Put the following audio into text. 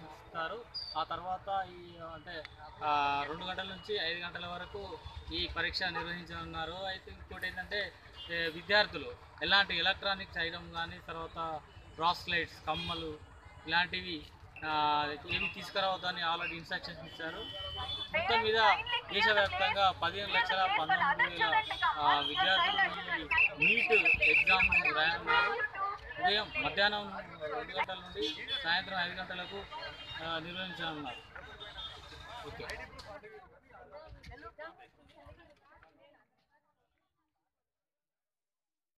నిర్వహిస్తారు ఆ తర్వాత ఈ అంటే ఆ, రెండు గంటల నుంచి ఐదు గంటల వరకు ఈ పరీక్ష నిర్వహించనున్నారు అయితే ఇంకోటి ఏంటంటే ఏ, విద్యార్థులు ఎలాంటి ఎలక్ట్రానిక్స్ ఐటమ్ కానీ తర్వాత బ్రాస్లైట్స్ కమ్మలు ఇలాంటివి ఆ, ఏమి తీసుకురావద్దని ఆల్రెడీ ఇన్స్ట్రక్షన్స్ ఇచ్చారు మొత్తం మీద దేశవ్యాప్తంగా పదిహేను లక్షల పంతొమ్మిది వేల ఆ, విద్యార్థులు ఈ నీట్ ఎగ్జామ్ రాయనున్నారు ఉదయం మధ్యాహ్నం రెండు గంటల నుండి సాయంత్రం ఐదు గంటలకు ఆ, నిర్వహించనున్నారు ఓకే